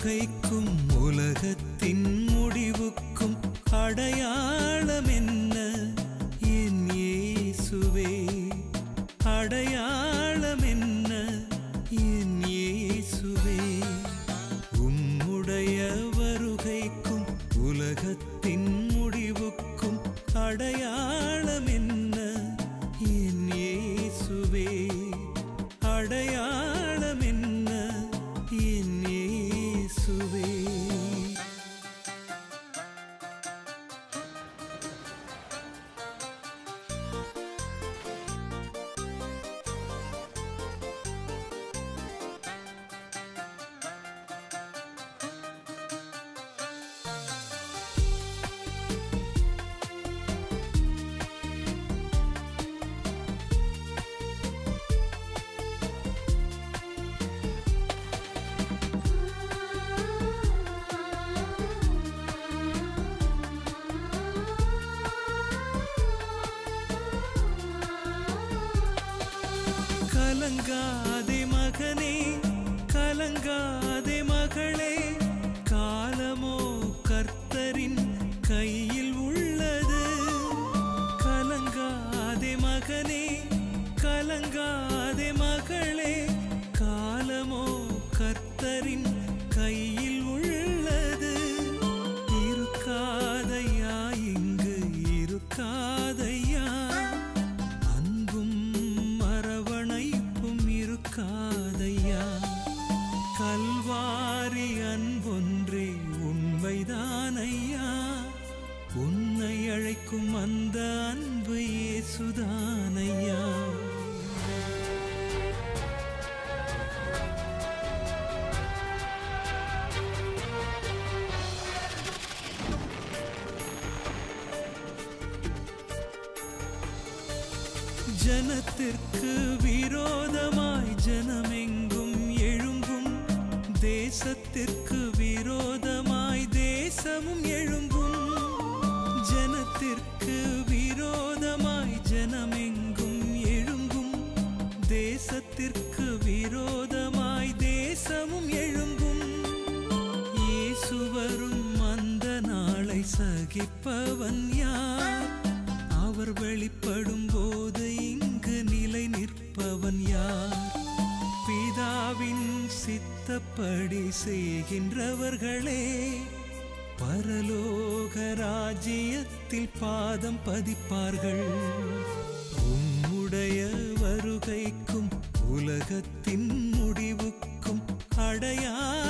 வருகைக்கும் உலகத்தின் முடிவுக்கும் அடையாளம் என்ன என் இயேசுவே அடையாளம் என்ன என் இயேசுவே உம்முடைய வருகைக்கும் உலகத்தின் முடிவுக்கும் அடையாளம் என்ன என் இயேசுவே அடையாளம் என்ன என் இயேசுவே கலங்காதே மகனே கலங்காதே மகளே காலமோ கர்த்தரின் கையில் உள்ளது கலங்காதே மகனே கலங்காதே மகளே காலமோ கர்த்தரின் கையில் உள்ளது இருக்காதையா இங்கு இருக்காதையா அன்பும் அரவணைப்பும் இருக்காதையா கல்வாரி அன்பொன்றே உண்மைதானையா உன்னை அழைக்கும் அந்த அன்பு இயேசுதானையா ஜனத்திற்கு விரோதமாய் ஜனமெங்கும் எழும்பும் தேசத்திற்கு விரோதமாய் தேசமும் எழும்பும் ஜனத்திற்கு விரோதமாய் ஜனமெங்கும் எழும்பும் தேசத்திற்கு விரோதமாய் தேசமும் எழும்பும் இயேசு வரும் அந்த நாளை சகிப்பவன் யார் அவர் வெளிப்படும் போது இங்கு நிலை நிற்பவன் யார் பிதாவின் சித்தப்படி செய்கின்றவர்களே பரலோக ராஜ்யத்தில் பாதம் பதிப்பார்கள் உம்முடைய வருகைக்கும் உலகத்தின் முடிவுக்கும் அடையாளம்